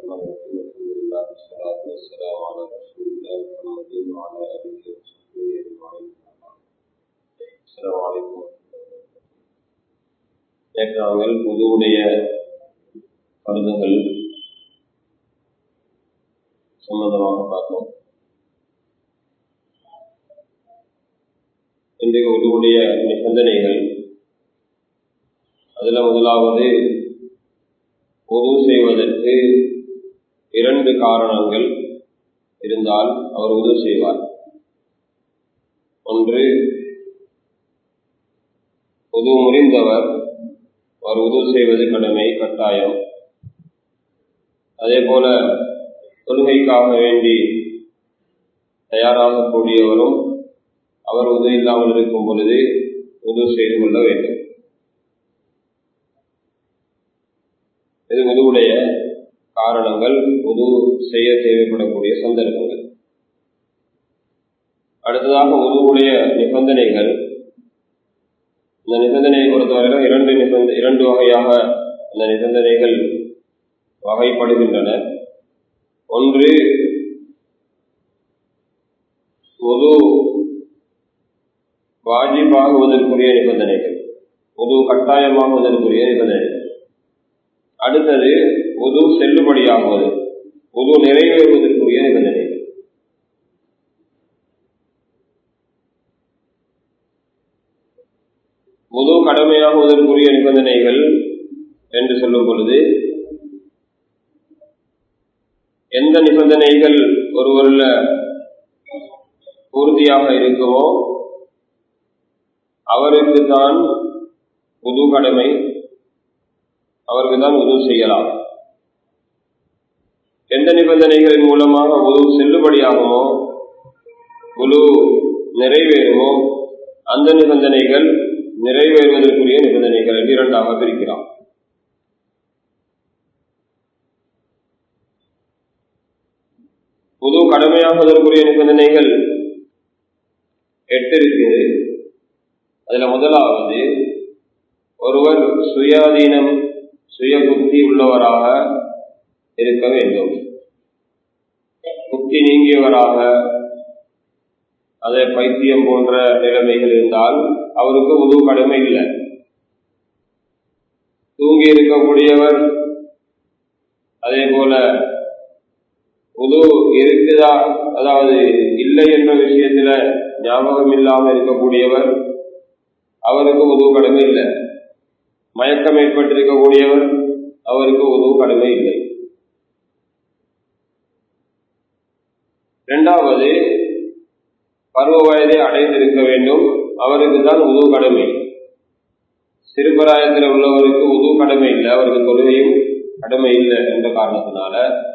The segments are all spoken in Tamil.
الرحمن الرحيم الحمد لله والصلاة والسلام على رسول الله محمد وعلى آله وصحبه أجمعين السلام عليكم நேற்று நாங்கள் புதுவுடைய கருதுகள் சம்பந்தமாக பார்த்தோம் இன்றைக்கு உதவுடைய நிபந்தனைகள் அதில் முதலாவது பொது செய்வதற்கு இரண்டு காரணங்கள் இருந்தால் அவர் உதவு செய்வார் ஒன்று பொது முறிந்தவர் அவர் உதவு செய்வது கடமை கட்டாயம் அதே போல தொழுகைக்காக வேண்டி தயாராகக்கூடியவரும் அவர் உதவி இல்லாமல் இருக்கும் பொழுது உதவு செய்து கொள்ள வேண்டும் இது உதவுடைய காரணங்கள் உது செய்ய தேவைப்படக்கூடிய சந்தர்ப்பங்கள் அடுத்ததாக உதவுடைய நிபந்தனைகள் இந்த நிபந்தனையை பொறுத்தவரையில் இரண்டு நிபந்த இரண்டு வகையாக அந்த நிபந்தனைகள் வகைப்படுகின்றன ஒன்று பொது வாஜிபாகுவதற்குரிய நிபந்தனைகள் பொது கட்டாயமாகுவதற்குரிய நிபந்தனைகள் அடுத்தது உது செல்லுபடியாகுவது உது நிறைவேறுவதற்குரிய நிபந்தனைகள் உது கடமையாகுவதற்குரிய நிபந்தனைகள் என்று சொல்லும் பொழுது எந்த நிபந்தனைகள் ஒருவருள்ள பூர்த்தியாக இருக்குமோ அவருக்கு தான் உது கடமை அவருக்கு தான் உதவு செய்யலாம் எந்த நிபந்தனைகளின் மூலமாக உதவு செல்லுபடியாகுமோ குழு நிறைவேறுமோ அந்த நிபந்தனைகள் நிறைவேறுவதற்குரிய நிபந்தனைகள் என்று இரண்டாக பிரிக்கிறார் பொது கடமையாகுவதற்குரிய நிபந்தனைகள் எட்டு இருக்குது அதுல முதலாவது ஒருவர் சுயாதீனம் சுய புத்தி உள்ளவராக இருக்க வேண்டும் புத்தி நீங்கியவராக அதே பைத்தியம் போன்ற நிலைமைகள் இருந்தால் அவருக்கு உதவு கடமை இல்லை தூங்கி இருக்கக்கூடியவர் அதே போல உது இருக்குதா அதாவது இல்லை என்ற விஷயத்துல ஞாபகம் இல்லாமல் இருக்கக்கூடியவர் அவருக்கு உதவு கடமை இல்லை மயக்கம் ஏற்பட்டிருக்கக்கூடியவர் அவருக்கு உதவு கடமை இல்லை இரண்டாவது பருவ வயதை அடைந்திருக்க வேண்டும் அவருக்கு தான் உதவு கடமை சிறுபராயத்தில் உள்ளவருக்கு உதவு கடமை இல்லை அவருக்கு தொழுகையும் கடமை இல்லை என்ற காரணத்தினால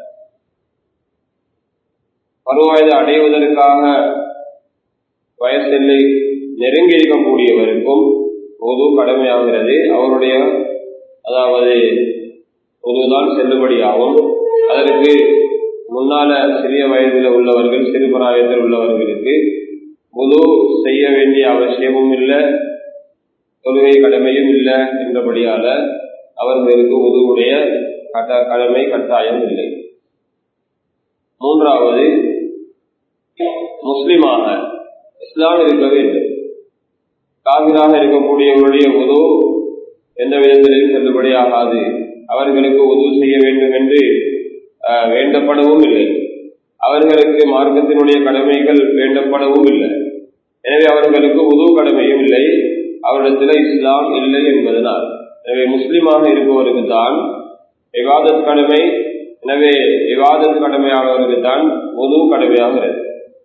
பருவ வயதை அடைவதற்காக வயசெல்லை நெருங்கி இருக்கக்கூடியவருக்கும் பொது கடமையாகிறது அவருடைய அதாவது பொதுதான் செல்லுபடியாகும் அதற்கு முன்னால சிறிய வயதில் உள்ளவர்கள் சிறுபிராயத்தில் உள்ளவர்களுக்கு பொது செய்ய வேண்டிய அவசியமும் இல்லை தொழுகை கடமையும் இல்லை என்றபடியால அவர்களுக்கு உதவுடைய கட்ட கடமை கட்டாயம் இல்லை மூன்றாவது முஸ்லிமாக இஸ்லாம் இருக்க வேண்டும் காவிராக இருக்கக்கூடியவருடைய உதவு எந்த விதத்திலும் செல்லுபடியாகாது அவர்களுக்கு உதவு செய்ய வேண்டும் என்று வேண்டப்படவும் இல்லை அவர்களுக்கு மார்க்கத்தினுடைய கடமைகள் வேண்டப்படவும் இல்லை எனவே அவர்களுக்கு உதவு கடமையும் இல்லை அவரிடத்தில் இஸ்லாம் இல்லை என்பதனால் எனவே முஸ்லிமாக இருப்பவருக்கு தான் விவாதத் கடமை எனவே விவாதத் கடமையானவருக்கு தான் உதவு கடமையாகிறது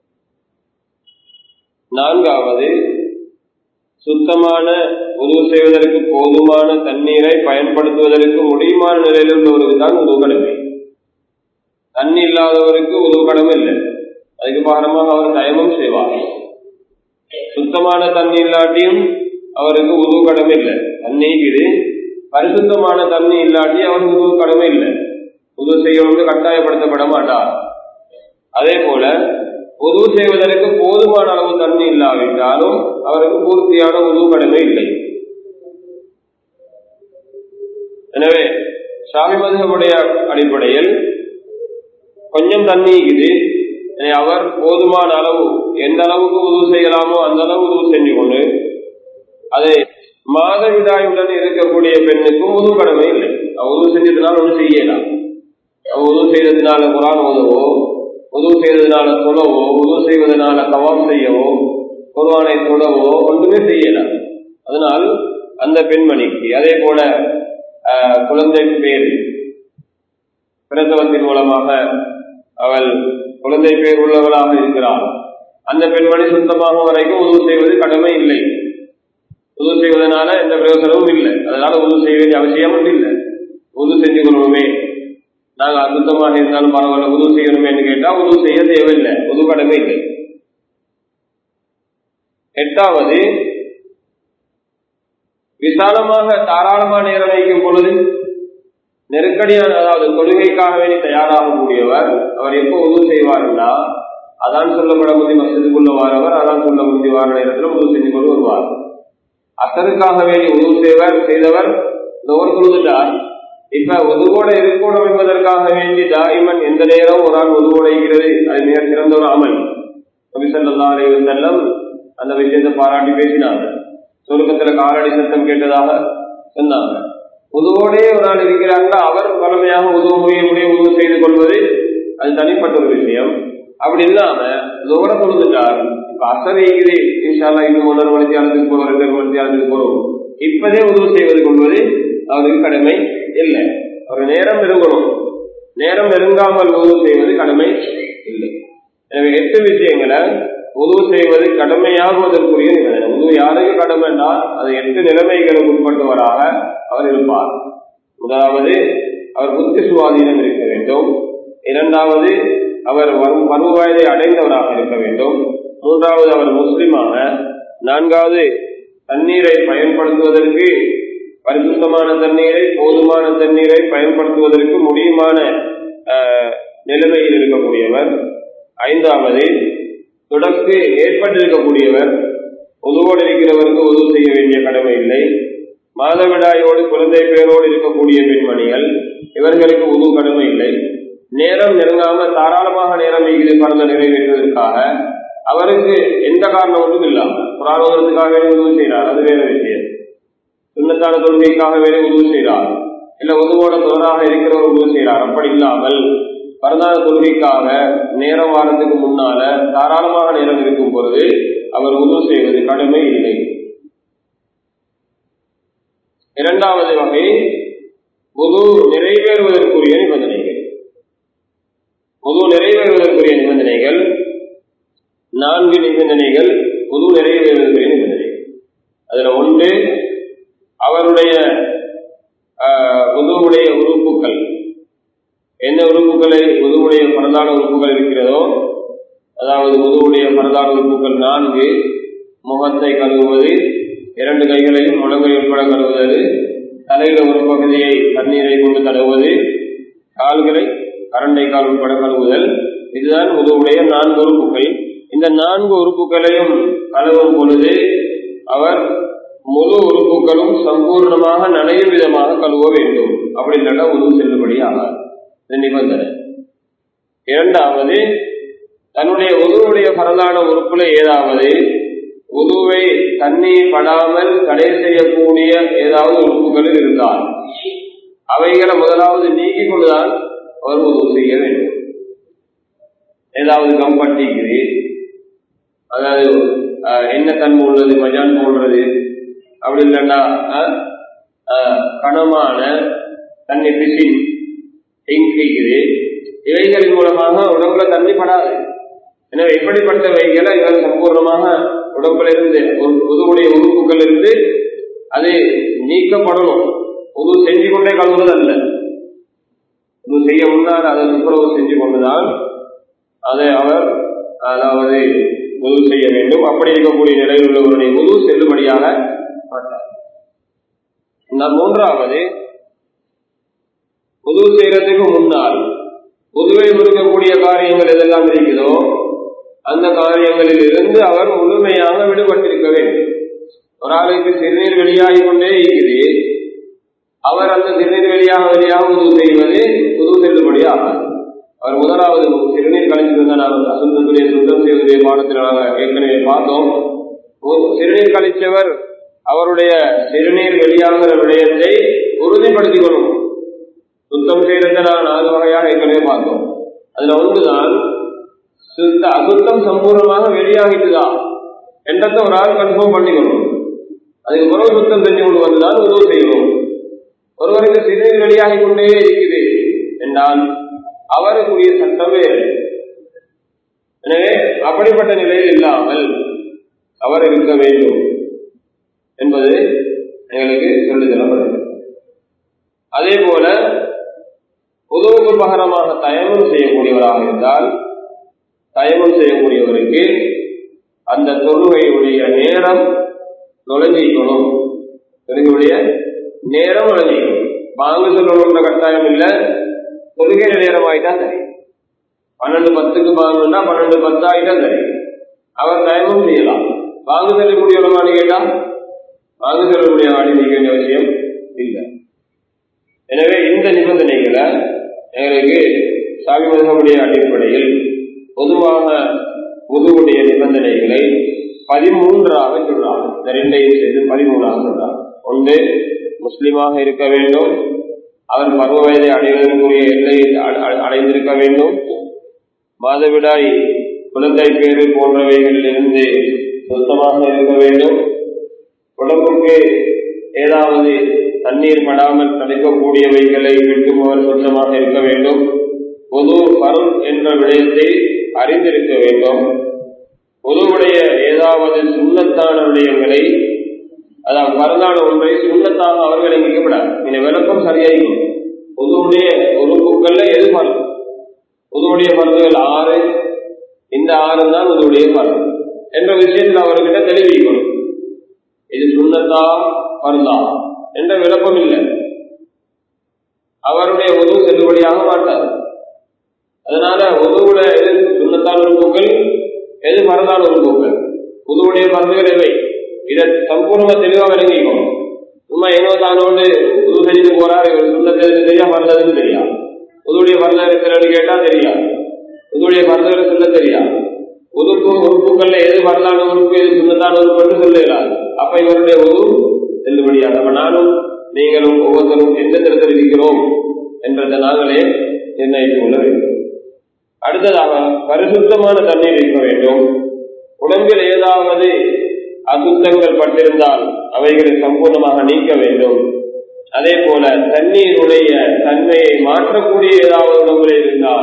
நான்காவது சுத்தமான உதவு செய்வதற்கு போதுமான தண்ணீரை பயன்படுத்துவதற்கு முடியுமான நிலையில் உள்ளவருக்கு தான் உதவு கடமை தண்ணி இல்லாதவருக்கு உதவு கடமை இல்லை அதுக்கு காரணமாக அவர் தயமும் செய்வார் சுத்தமான தண்ணி இல்லாட்டியும் அவருக்கு உதவு கடமை இல்லை தண்ணி இது பரிசுத்தமான தண்ணி இல்லாட்டி அவருக்கு உதவு கடமை இல்லை உதவு செய்யணும்னு கட்டாயப்படுத்தப்பட மாட்டார் அதே போல உதவு செய்வதற்கு போதுமான அளவு தண்ணி இல்லாவிட்டாலும் அவருக்கு பூர்த்தியான உதவு கடமை இல்லை எனவே ஷாமி மதுகமுடைய அடிப்படையில் கொஞ்சம் தண்ணி இருக்குது அவர் போதுமான அளவு எந்த அளவுக்கு உதவு செய்யலாமோ அந்த அளவு உதவு செஞ்சு கொண்டு அதை மாதவிடாயுடன் இருக்கக்கூடிய பெண்ணுக்கும் உதவு கடமை இல்லை உதவு செஞ்சதுனால ஒன்றும் செய்யலாம் உதவு செய்ததுனால குரான் உதவோ உதவு செய்ததுனால தொழவோ உதவு செய்வதனால கவாம் செய்யவோ குர்வானை தொழவோ ஒன்றுமே செய்யலாம் அதனால் அந்த பெண்மணிக்கு அதே போல குழந்தை பேர் பிரசவத்தின் மூலமாக அவள் குழந்தை பேர் உள்ளவளாக இருக்கிறாள் அந்த பெண்மணி சுத்தமாக வரைக்கும் உதவு செய்வது கடமை இல்லை உதவு செய்வதனால எந்த பிரயோசனமும் இல்லை அதனால உதவு செய்ய வேண்டிய அவசியமும் இல்லை உதவு செஞ்சு கொள்வோமே நாங்க அசுத்தமாக இருந்தாலும் பரவாயில்ல உதவு செய்யணுமே கேட்டா உதவு செய்ய தேவையில்லை உதவு கடமை இல்லை எட்டாவது விசாலமாக தாராளமான நேரம் வைக்கும் பொழுது நெருக்கடியான அதாவது தொழுகைக்காக வேண்டி தயாராகக்கூடியவர் அவர் எப்போ உதவு செய்வார்னா அதான் சொல்லப்பட முந்தி மசிதுக்குள்ள வாரவர் அதான் சொல்ல முந்தி வார நேரத்தில் உதவு செஞ்சு கொண்டு வருவார் அசருக்காக வேண்டி உதவு செய்வர் செய்தவர் நோர் தொழுதுட்டார் இப்ப உதுவோட இருக்கணும் என்பதற்காக வேண்டி தாய்மன் எந்த நேரம் ஒரு ஆள் உதுவோட இருக்கிறது அது மிக சிறந்த ஒரு அமல் நபிசல்லா அலைவர் செல்லம் அந்த விஷயத்தை பாராட்டி பேசினாங்க சொருக்கத்துல காலடி சத்தம் கேட்டதாக சொன்னாங்க உதுவோடே ஒரு ஆள் இருக்கிறாங்க அவர் வளமையாக உதவ முடிய முடிய உதவு செய்து கொள்வது அது தனிப்பட்ட ஒரு விஷயம் அப்படி இல்லாம லோட தொழுதுட்டார் இப்ப அசர் இருக்குது இன்ஷால்லா இன்னும் ஒன்றரை மணி தியானத்துக்கு போறோம் ரெண்டு மணி தியானத்துக்கு போறோம் இப்பதே உதவு செய்வது கொள்வது அவருக்கு கடமை இல்லை ஒரு நேரம் நெருங்கணும் நேரம் நெருங்காமல் உதவு செய்வது கடமை இல்லை எனவே எட்டு விஷயங்களை உதவு செய்வது கடமையாகுவதற்குரிய நிபந்தனை உதவு யாருக்கு கடமைன்னா அது எட்டு நிலைமைகளுக்கு உட்பட்டவராக அவர் இருப்பார் முதலாவது அவர் புத்தி சுவாதீனம் இருக்க வேண்டும் இரண்டாவது அவர் வரும் பருவ வயதை அடைந்தவராக இருக்க வேண்டும் மூன்றாவது அவர் முஸ்லிமாக நான்காவது தண்ணீரை பயன்படுத்துவதற்கு பரிசுத்தமான தண்ணீரை போதுமான தண்ணீரை பயன்படுத்துவதற்கு முடியுமான நிலைமையில் இருக்கக்கூடியவர் ஐந்தாவது தொடர்ந்து ஏற்பட்டிருக்கக்கூடியவர் உதவோடு இருக்கிறவருக்கு உதவு செய்ய வேண்டிய கடமை இல்லை மாதவிடாயோடு குழந்தை பேரோடு இருக்கக்கூடிய பெண்மணிகள் இவர்களுக்கு உதவு கடமை இல்லை நேரம் நெருங்காம தாராளமாக நேரம் வைக்கிறது பறந்த நிறைவேற்றுவதற்காக அவருக்கு எந்த காரணம் ஒன்றும் இல்லாம புராணத்துக்காக வேண்டி உதவு செய்கிறார் அது வேற விஷயம் சுண்ணத்தான தொழுகைக்காக வேற உதவு செய்கிறார் இல்ல உதவோட தொடராக இருக்கிறவர் உதவு செய்கிறார் அப்படி இல்லாமல் பரதான தொழுகைக்காக நேரம் வாரத்துக்கு முன்னால தாராளமாக நேரம் இருக்கும் பொழுது அவர் உதவு செய்வது கடமை இல்லை இரண்டாவது வகை பொது நிறைவேறுவதற்குரிய நிபந்தனைகள் பொது நிறைவேறுவதற்குரிய நிபந்தனைகள் நான்கு நிபந்தனைகள் பொது நிறைவேறுவதற்குரிய நிபந்தனைகள் அதுல ஒன்று அவருடைய உதவுடைய உறுப்புகள் என்ன உறுப்புகளை உதவுடைய பரதான உறுப்புகள் இருக்கிறதோ அதாவது உதவுடைய பரதான உறுப்புகள் நான்கு முகத்தை கழுவுவது இரண்டு கைகளையும் முழங்கை உட்பட கழுவுவது தலையில ஒரு பகுதியை தண்ணீரை கொண்டு தடவுவது கால்களை கரண்டை கால் உட்பட கழுவுதல் இதுதான் உதவுடைய நான்கு உறுப்புகள் இந்த நான்கு உறுப்புகளையும் கழுவும் பொழுது அவர் முழு உறுப்புகளும் சம்பூர்ணமாக நனையும் விதமாக கழுவ வேண்டும் அப்படி இல்லைன்னா உதவு செல்லுபடி ஆகாது நிபந்தனை இரண்டாவது தன்னுடைய உதவுடைய பரந்தான உறுப்புல ஏதாவது உதுவை தண்ணீர் படாமல் தடை செய்யக்கூடிய ஏதாவது உறுப்புகளில் இருந்தால் அவைகளை முதலாவது நீக்கிக் கொண்டுதான் அவர் உதவு செய்ய வேண்டும் ஏதாவது கம்பட்டிக்குது அதாவது என்ன தன்மை உள்ளது மஜான் போன்றது அப்படி இல்லைன்னா கனமான தண்ணி பிசின் எங்கிக்குது இவைகளின் மூலமாக உடம்புல தண்ணி படாது எனவே இப்படிப்பட்டவைகளை இவர் சம்பூர்ணமாக உடம்புல இருந்து உதவுடைய உறுப்புகள் இருந்து அது நீக்கப்படணும் உது செஞ்சு கொண்டே கழுவுவது அல்ல உது செய்ய முன்னால் அதை துப்புரவு செஞ்சு கொண்டுதான் அதை அவர் அதாவது உதவு செய்ய வேண்டும் அப்படி இருக்கக்கூடிய நிலையில் உள்ளவருடைய உதவு செல்லுபடியாக மாட்டார் மூன்றாவது உதவு செய்யறதுக்கு முன்னால் பொதுவை இருக்கக்கூடிய காரியங்கள் எதெல்லாம் இருக்குதோ அந்த காரியங்களில் இருந்து அவர் முழுமையாக விடுபட்டிருக்க வேண்டும் ஒரு ஆளுக்கு சிறுநீர் வெளியாகி கொண்டே இருக்குது அவர் அந்த சிறுநீர் வெளியாக வெளியாக உதவு செய்வது உதவு செல்லுபடி ஆகாது அவர் முதலாவது சிறுநீர் கழிச்சிருந்தா நாங்கள் அசுத்தத்துடைய சுத்தம் செய்வதுடைய பாடத்தில் நாங்கள் ஏற்கனவே பார்த்தோம் சிறுநீர் கழிச்சவர் அவருடைய சிறுநீர் வெளியாகிற விடயத்தை உறுதிப்படுத்திக் கொள்ளும் சுத்தம் செய்யறதை நான் நாலு வகையாக ஏற்கனவே பார்த்தோம் அதுல ஒன்றுதான் சுத்த அசுத்தம் சம்பூர்ணமாக வெளியாகிட்டுதா என்றதை ஒரு ஆள் கன்ஃபார்ம் பண்ணிக்கணும் அதுக்கு பிறகு சுத்தம் செஞ்சு கொண்டு வந்துதான் உதவு செய்யணும் ஒருவருக்கு சிறுநீர் வெளியாகி கொண்டே இருக்குது என்றால் அவருக்குரிய சட்டம் வேறு எனவே அப்படிப்பட்ட நிலையில் இல்லாமல் அவர் இருக்க வேண்டும் என்பது எங்களுக்கு சொல்லித் தரப்படுகிறது அதே போல உதவுக்கு பகரமாக தயமம் செய்யக்கூடியவராக இருந்தால் தயமம் செய்யக்கூடியவருக்கு அந்த தொழுகையுடைய நேரம் நுழைஞ்சிக்கணும் தொழுகையுடைய நேரம் நுழைஞ்சிக்கணும் வாங்க சொல்லணுன்ற கட்டாயம் இல்லை தொழுகை நேரம் ஆயிட்டா சரி பன்னெண்டு பத்துக்கு வாங்கணும்னா பன்னெண்டு பத்து ஆயிட்டா சரி அவர் தயமும் செய்யலாம் வாங்க செல்லக்கூடியவளமானு கேட்டா வாங்க செல்லக்கூடிய ஆடி நீக்க வேண்டிய அவசியம் இல்லை எனவே இந்த நிபந்தனைகளை எங்களுக்கு சாமி மதமுடைய அடிப்படையில் பொதுவாக பொதுவுடைய நிபந்தனைகளை பதிமூன்றாக சொல்றாங்க இந்த ரெண்டையும் சேர்த்து பதிமூன்றாக சொல்றாங்க ஒன்று முஸ்லிமாக இருக்க வேண்டும் அவர் பருவ வயதை அடைவதற்குரிய எல்லையை அடைந்திருக்க வேண்டும் மாதவிடாய் குழந்தை பேரு போன்றவைகளிலிருந்து சுத்தமாக இருக்க வேண்டும் உடம்புக்கு ஏதாவது தண்ணீர் படாமல் தடுக்கக்கூடியவைகளை விட்டுபவர் சுத்தமாக இருக்க வேண்டும் பொது பருள் என்ற விடயத்தை அறிந்திருக்க வேண்டும் பொதுவுடைய ஏதாவது சுண்ணத்தான விடயங்களை அதாவது பரந்தான ஒன்றை சுண்ணத்தாக அவர் விளங்கிக்கப்படாது இந்த விளக்கம் சரியாயிருக்கும் பொதுவுடைய உறுப்புகள்ல எது பருள் பொதுவுடைய மருந்துகள் ஆறு இந்த ஆறு தான் உதவுடைய மருந்து என்ற விஷயத்தில் அவர்கிட்ட தெளிவிக்கணும் இது சுண்ணத்தா மருந்தா என்ற விளக்கம் இல்லை அவருடைய உதவு செல்லுபடியாக மாட்டார் அதனால உதவுல எது சுண்ணத்தான உறுப்புகள் எது மருந்தான உறுப்புகள் உதவுடைய மருந்துகள் எவை இதை சம்பூர்ணமா தெளிவாக விளங்கிக்கணும் சும்மா ஏனோ தானோடு உதவு செஞ்சுட்டு போறாரு இவர் சுண்ணத்தை தெரியா மருந்ததுன்னு தெரியா உதவுடைய மருந்தா இருக்கிறன்னு கேட்டா தெரியாது உதவுடைய மருந்துகளை சொல்ல தெரியாது உதுப்பு உறுப்புகள்ல எது வரலான உறுப்பு எது சுண்ணத்தான உறுப்பு சொல்ல இயலாது அப்ப இவருடைய உது செல்லுபடியாது அப்ப நானும் நீங்களும் ஒவ்வொருத்தரும் எந்த தரத்தில் இருக்கிறோம் என்றதை நாங்களே நிர்ணயித்துக் கொள்ள வேண்டும் அடுத்ததாக பரிசுத்தமான தண்ணீர் இருக்க வேண்டும் உடம்பில் ஏதாவது அசுத்தங்கள் பட்டிருந்தால் அவைகளை சம்பூர்ணமாக நீக்க வேண்டும் அதே போல தண்ணீருடைய தன்மையை மாற்றக்கூடிய ஏதாவது உணவுகள் இருந்தால்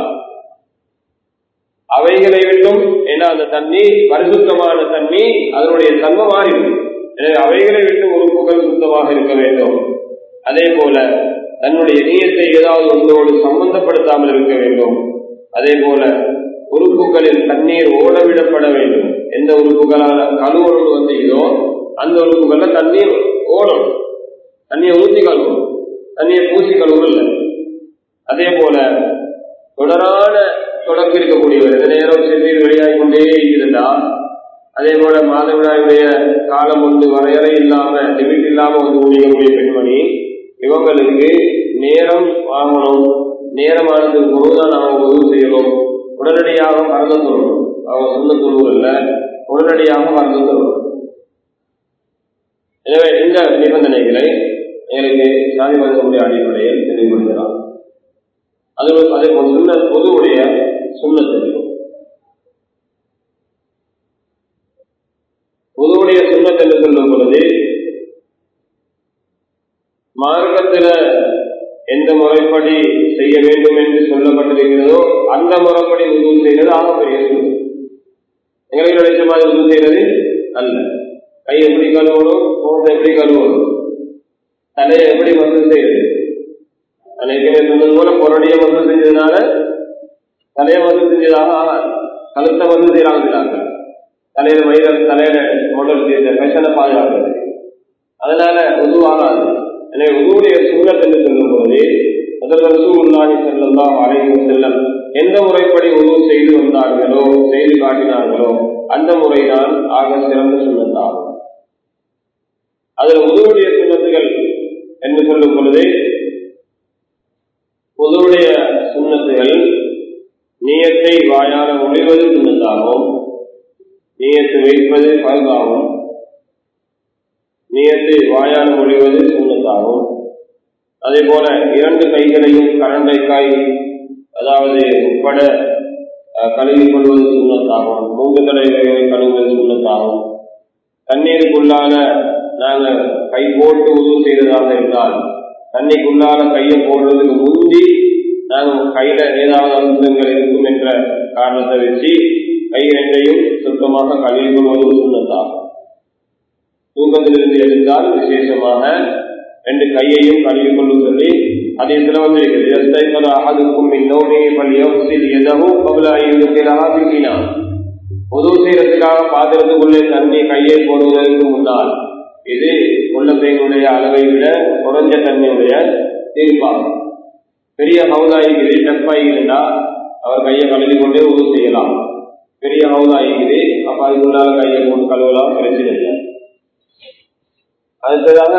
அவைகளை விட்டும் ஏன்னா அந்த தண்ணி பரிசுத்தமான தண்ணி அதனுடைய தன்மை மாறிடும் எனவே அவைகளை விட்டு உறுப்புகள் சுத்தமாக இருக்க வேண்டும் அதே போல தன்னுடைய நீயத்தை ஏதாவது ஒன்றோடு சம்பந்தப்படுத்தாமல் இருக்க வேண்டும் அதே போல உறுப்புகளில் தண்ணீர் ஓடவிடப்பட வேண்டும் எந்த உறுப்புகளால் கழுவணும் வந்தீங்களோ அந்த உறுப்புகள்ல தண்ணீர் ஓடணும் தண்ணியை ஊற்றி கழுவணும் தண்ணியை பூசி கழுவணும் இல்லை அதே போல தொடரான தொடர்பு இருக்கக்கூடியவர் எந்த நேரம் செல்லில் வெளியாகி கொண்டே இருக்கிறதா அதே போல மாதவிடாயுடைய காலம் வந்து வரையறை இல்லாம லிமிட் இல்லாம வந்து முடியக்கூடிய பெண்மணி இவங்களுக்கு நேரம் வாங்கணும் நேரமானது பொழுதுதான் அவங்க உதவி செய்யணும் உடனடியாக மறந்து சொல்லணும் அவங்க சொந்த தொழுவல்ல உடனடியாக மறந்து சொல்லணும் எனவே இந்த நிபந்தனைகளை எங்களுக்கு சாதி மதமுடைய அடிப்படையில் தெளிவுபடுத்தலாம் அது அதே போல் சுண்ண பொதுவுடைய சுண்ணத்தது பொதுவுடைய சுண்ணத் என்று சொல்லும் பொழுது மார்க்கத்தில எந்த முறைப்படி செய்ய வேண்டும் என்று சொல்லப்பட்டிருக்கிறதோ அந்த முறைப்படி உதவு செய்வது ஆகப்பெரிய சுண்ணம் எங்களுக்கு நினைச்ச மாதிரி உதவு செய்வது அல்ல கை எப்படி கழுவணும் முகத்தை எப்படி கழுவணும் தலையை எப்படி மசூல் செய்வது அன்னைக்கு சொன்னது போல பொருடைய மசூல் செஞ்சதுனால தலையை மசூல் செஞ்சதாக ஆகாது கழுத்தை மசூல் செய்யறாங்க தலையில மயில தலையில மாடல் செய்த ஃபேஷனை பாதுகாக்கிறது அதனால உருவாகாது எனவே உருவுடைய சூழல் என்று சொல்லும் போது முதல் ரசூலுல்லாஹி ஸல்லல்லாஹு அலைஹி வஸல்லம் எந்த முறைப்படி உருவு செய்து வந்தார்களோ செய்து காட்டினார்களோ அந்த முறைதான் ஆக சிறந்த சுண்ணத்தாகும் அதில் உதவுடைய சுண்ணத்துகள் என்று சொல்லும் பொழுது பொதுவுடைய சுண்ணத்துகள் மொழிவது சுண்ணத்தாகும் நீயத்து வைப்பது பருகாகும் நீயத்து வாயால் மொழிவது சுண்ணத்தாகும் அதே போல இரண்டு கைகளையும் கரண்டைக்காய் அதாவது உட்பட கழுவி கொள்வது சுண்ணத்தாகும் மூன்று தலைவர்களை கழுவுவது சுண்ணத்தாகும் தண்ணீருக்குள்ளால நாங்கள் கை போட்டு உதவு செய்வதாக இருந்தால் தண்ணிக்குள்ளால கையை போடுறதுக்கு முந்தி நாங்கள் கையில ஏதாவது அம்சங்கள் இருக்கும் என்ற காரணத்தை வச்சு கை ரெண்டையும் சுத்தமாக கழுவி கொள்வது சுண்ணத்தாகும் தூக்கத்திலிருந்து எழுந்தால் விசேஷமாக ரெண்டு கையையும் கழுவி கொள்ளும் சொல்லி அதே சில வந்திருக்கிறது அகதுக்கும் இன்னோனே பள்ளியில் எதவும் கபலாயிருக்கிறா பொது செய்யறதுக்காக பாத்திரத்துக்குள்ளே தண்ணி கையை போடுவதற்கு முன்னால் இது உள்ளத்தையுடைய அளவை விட குறைஞ்ச தண்ணியுடைய தீர்ப்பாகும் பெரிய ஹவுதாயிக்குது டப்பாயிக்குதுன்னா அவர் கையை கழுவி கொண்டே உதவு செய்யலாம் பெரிய ஹவுதாயிக்குது அப்ப அதுக்குள்ளால கையை போட்டு கழுவலாம் பிரச்சனை இல்லை அடுத்ததாக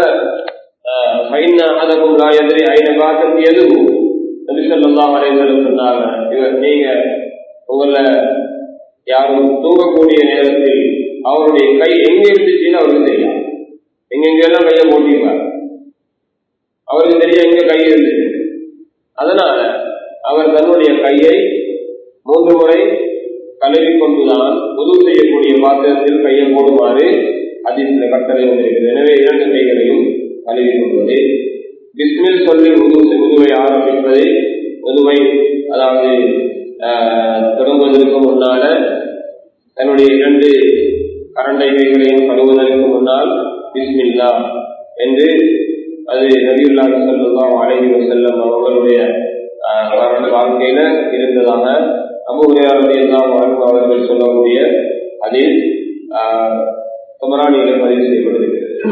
அதற்கும் எதிரி ஐன காலத்துக்கு எதுவும் நபிசல்லாம் வரைதலும் சொன்னாங்க இவர் நீங்க உங்களை யாரும் தூங்கக்கூடிய நேரத்தில் அவருடைய கை எங்க இருந்துச்சுன்னு அவருக்கு தெரியும் எங்கெங்கெல்லாம் கையை போட்டிருப்பார் அவருக்கு தெரியும் எங்க கை இருந்துச்சு அதனால அவர் தன்னுடைய கையை மூன்று முறை கழுவி கொண்டுதான் உதவு செய்யக்கூடிய பாத்திரத்தில் கையை போடுமாறு அதில் கட்டளை வந்திருக்கிறது எனவே இரண்டு கைகளையும் கழுவி கொள்வது பிஸ்மில் சொல்லி உதவு உதுவை ஆரம்பிப்பது உதுவை அதாவது தொடங்குவதற்கு முன்னால தன்னுடைய இரண்டு கரண்டை கைகளையும் கழுவுவதற்கு முன்னால் பிஸ்மில்லா என்று அது நபியுல்லாஹ் செல்லுல்லாம் அழகி செல்லம் அவர்களுடைய வாழ்க்கையில இருந்ததாக அபுரையாருடைய அவர்கள் சொல்லக்கூடிய அதில் குமரானியில பதிவு செய்யப்பட்டிருக்கிறது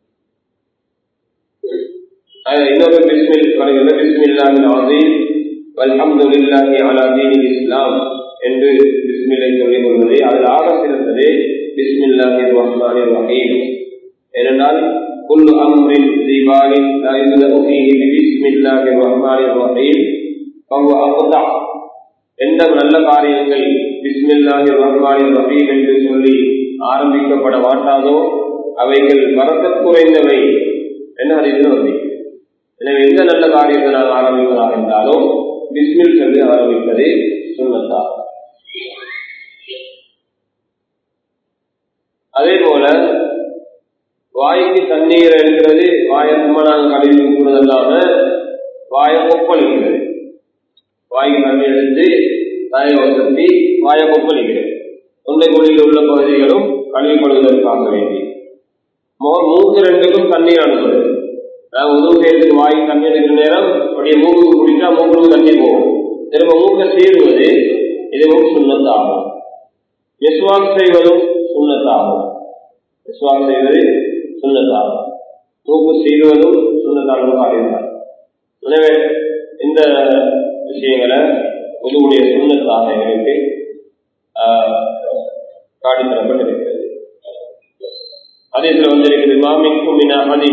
இன்னொரு பிஸ்மில் வருகிற பிஸ்மில்லாஹின் ஆசீம் வல்ஹம்துலில்லாஹி அலா தீனில் இஸ்லாம் என்று பிஸ்மில்லை சொல்லிக் கொள்வது அதில் ஆக சிறந்தது பிஸ்மில்லாஹி ரஹ்மானி ரஹீம் ஏனென்றால் குல் அம்ரின் தீபாலின் லா யுதஉ ஃபீஹி பிஸ்மில்லாஹி ரஹ்மானி ரஹீம் ஃபஹுவ அக்தா எந்த நல்ல காரியங்கள் பிஸ்மில்லாஹி ரஹ்மானி ரஹீம் என்று சொல்லி ஆரம்பிக்கப்பட மாட்டாதோ அவைகள் வரக்கத் குறைந்தவை என்ன அறிந்து வந்து எனவே எந்த நல்ல காரியத்தை நான் ஆரம்பிப்பதாக இருந்தாலும் பிஸ்மில் சொல்லி ஆரம்பிப்பது சுண்ணத்தா அதே போல வாய்க்கு தண்ணீர் எடுக்கிறது வாயை சும்மா நாங்கள் கழுவி கொடுக்கிறது இல்லாம வாயை கொப்பளிக்கிறது வாய்க்கு தண்ணீர் எடுத்து தாயை வசதி வாயை கொப்பளிக்கிறது தொண்டை குழியில் உள்ள பகுதிகளும் கழுவிக்கொள்வதற்காக வேண்டி மூக்கு ரெண்டுக்கும் தண்ணீர் அனுப்புறது நான் உதவு செய்யறதுக்கு வாய் தண்ணி எடுக்கிற நேரம் அப்படியே மூக்கு குடிச்சா மூக்கு தண்ணி போகும் திரும்ப மூக்கை சீருவது இதுவும் சுண்ணத்தாகும் விஸ்வாக் செய்வதும் சுண்ணத்தாகும் விஸ்வாக் செய்வது சுண்ணத்தாகும் மூக்கு சீருவதும் சுண்ணத்தான காரியம்தான் எனவே இந்த விஷயங்களை உதவுடைய சுண்ணத்தாக எங்களுக்கு காட்டித்தரப்பட்டிருக்கிறது அதே சில வந்திருக்கிறது மாமிக்கும் மின் அகதி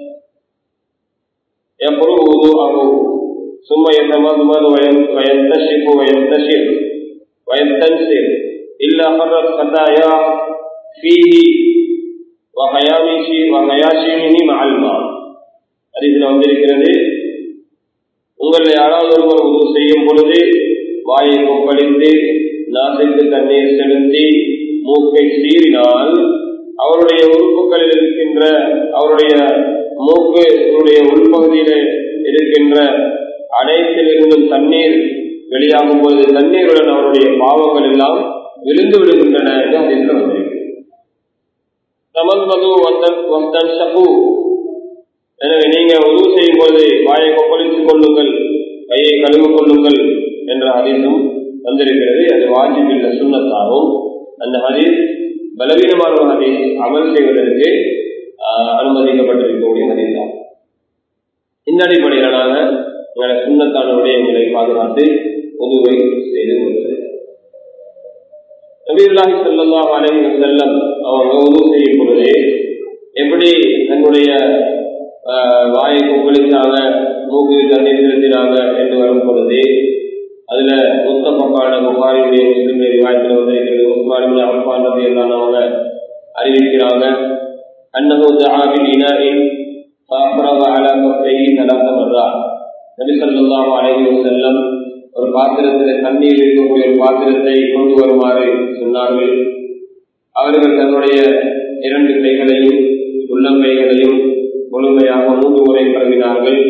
يقرؤ وضوءه ثم يتمضمض وينتشف وينتشر ويستنسر إلا خرت خطايا فيه وخيامشه وخياشمه مع الماء அதில் வந்திருக்கிறது உங்களை யாராவது ஒருவர் உதவு செய்யும் பொழுது வாயை கொப்பளித்து நாசிக்கு தண்ணீர் செலுத்தி மூக்கை சீறினால் அவருடைய உறுப்புகளில் இருக்கின்ற அவருடைய மூக்கு உள்பகுதியில இருக்கின்ற அனைத்திலிருந்தும் தண்ணீர் வெளியாகும் போது தண்ணீருடன் அவருடைய பாவங்கள் எல்லாம் விழுந்து விடுகின்றன என்று அதில் வந்திருக்கிறது தமல்மது வந்தன் சபு எனவே நீங்க உதவு செய்யும் போது வாயை கொப்பளித்துக் கொள்ளுங்கள் கையை கழுவு கொள்ளுங்கள் என்ற ஹதீஸும் வந்திருக்கிறது அது வாஜிபில்ல சுண்ணத்தாகும் அந்த ஹதீஸ் பலவீனமான ஒரு ஹதீஸ் அமல் செய்வதற்கு அனுமதிக்கப்பட்டிருக்கக்கூடிய ஹதீஸ் ஆகும் இந்த அடிப்படையில் நாங்கள் எங்களை சுண்ணத்தான விடயங்களை பாதுகாத்து உதவை செய்து கொள்வது நபீர்லாஹி சொல்லல்லா அலைஹி செல்லம் அவங்க உதவு செய்யும் பொழுது எப்படி தன்னுடைய வாயை கொப்பளித்தாங்க மூக்கு தண்ணீர் செலுத்தினாங்க என்று வரும் பொழுது அதுல முத்தப்பக்கான புகாரியுடைய முஸ்லிம் ரிவாயத்தில் வந்திருக்கிறது உஸ்மான் அப்பான் ரதி எல்லாம் அவங்க அறிவிக்கிறாங்க அன்னஹு தஆ பில் இனாஇன் فأفرغ على كفيه ثلاث مرات நபி ஸல்லல்லாஹு அலைஹி வஸல்லம் ஒரு பாத்திரத்தில் தண்ணீர் இருக்கக்கூடிய ஒரு பாத்திரத்தை கொண்டு வருமாறு சொன்னார்கள் அவர்கள் தன்னுடைய இரண்டு கைகளையும் உள்ளங்கைகளையும் முழுமையாக மூன்று முறை கழுவினார்கள்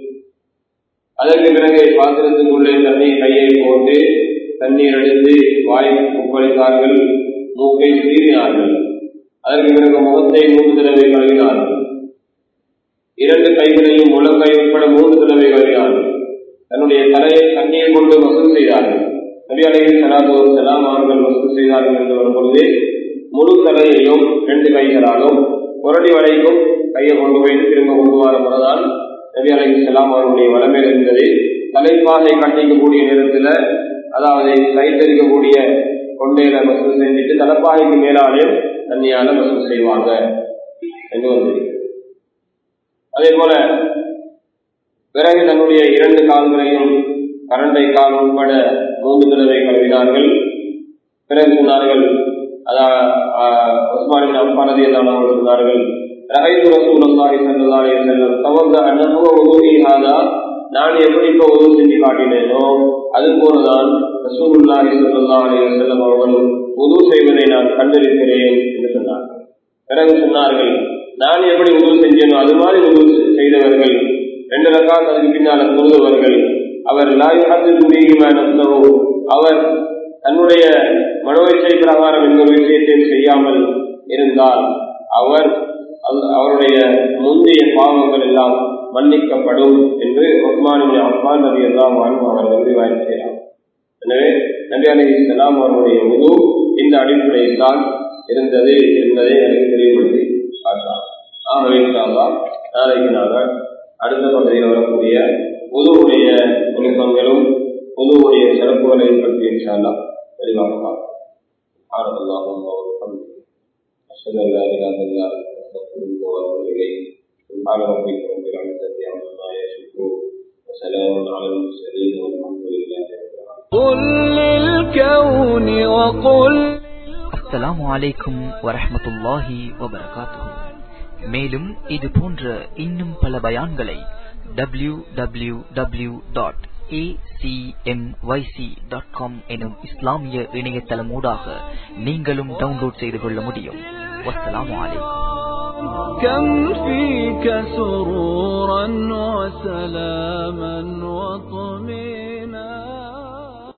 அதற்கு பிறகு பாத்திரத்துக்குள்ளே தண்ணீர் கையை போட்டு தண்ணீர் எடுத்து வாய் ஒப்பளித்தார்கள் மூக்கை சீறினார்கள் அதற்கு பிறகு முகத்தை மூன்று தடவை கழுவினார்கள் இரண்டு கைகளையும் முழங்கை உட்பட மூன்று தடவை கழுவினார்கள் தன்னுடைய தலையை தண்ணீர் கொண்டு வசூல் செய்தார்கள் நபி அலைஹி ஸலாத்து வஸலாம் அவர்கள் வசூல் செய்தார்கள் என்று வரும் பொழுது முழு தலையையும் ரெண்டு கைகளாலும் புரடி வரைக்கும் கையை கொண்டு போய் திரும்ப கொண்டு வர முறைதான் நபி அலைஹி ஸலாம் அவருடைய வளமையில் இருந்தது தலைப்பாகை கட்டிக்கக்கூடிய நேரத்தில் அதாவது கைத்தறிக்கக்கூடிய கொண்டையில வசூல் செஞ்சுட்டு தலைப்பாகைக்கு மேலாலே தண்ணியால வசூல் செய்வாங்க என்று வந்திருக்கிறது அதே போல பிறகு தன்னுடைய இரண்டு கால்களையும் கரண்டை கால் உட்பட மூன்று தடவை கழுவினார்கள் பிறகு சொன்னார்கள் உஸ்மானின் அப்பானதி எல்லாம் அவர்கள் சொன்னார்கள் ரஹைது ரசூலுல்லாஹி ஸல்லல்லாஹு அலைஹி வஸல்லம் தவந்த அன்னஹு வுதுஇ ஹாதா நான் எப்படி இப்போ உதவு செஞ்சு காட்டினேனோ அது போலதான் ரசூலுல்லாஹி ஸல்லல்லாஹு அலைஹி வஸல்லம் அவர்கள் உதவு செய்வதை நான் கண்டிருக்கிறேன் என்று சொன்னார்கள் பிறகு சொன்னார்கள் நான் எப்படி உதவு செஞ்சேனோ அது மாதிரி உதவு செய்தவர்கள் ரெண்டு ரக்காத் அதுக்கு பின்னால் தொழுதவர்கள் அவர் லாயுஹத்தின் அவர் தன்னுடைய மனோச்சை பிரகாரம் எந்த ஒரு விஷயத்தையும் செய்யாமல் இருந்தால் அவர் அவருடைய முந்தைய பாவங்கள் எல்லாம் மன்னிக்கப்படும் என்று ஒஸ்மானின் அப்பான் நபி எல்லாம் அவர்கள் விரிவாயம் செய்யலாம் எனவே நபி அலி இஸ்லாம் அவருடைய முழு இந்த அடிப்படையில் தான் இருந்தது என்பதை எனக்கு தெளிவுபடுத்தி காட்டலாம் ஆகவே நாளைக்கு நாங்கள் அடுத்த பகுதியில் வரக்கூடிய பொதுவுடைய நுணுக்கங்களும் பொதுவுடைய சிறப்புகளை பற்றி இன்ஷால்லாம் தெளிவாக பார்க்கலாம் أشهد أن لا إله إلا أنت أستغفرك وأتوب إليك سبحان ربك رب العزة عما يصفون وسلام على المرسلين والحمد لله رب العالمين قل للكون وقل அஸ்ஸலாமு அலைக்கும் வரஹ்மத்துல்லாஹி வபரகாத்துஹு மேலும் இது போன்ற இன்னும் பல பயான்களை W W W dot dot com எனும் இஸ்லாமிய இணையதளமூடாக நீங்களும் டவுன்லோட் செய்து கொள்ள முடியும் வஸ்ஸலாமு அலைக்கும் كم فيك سرورا وسلاما وطمئنا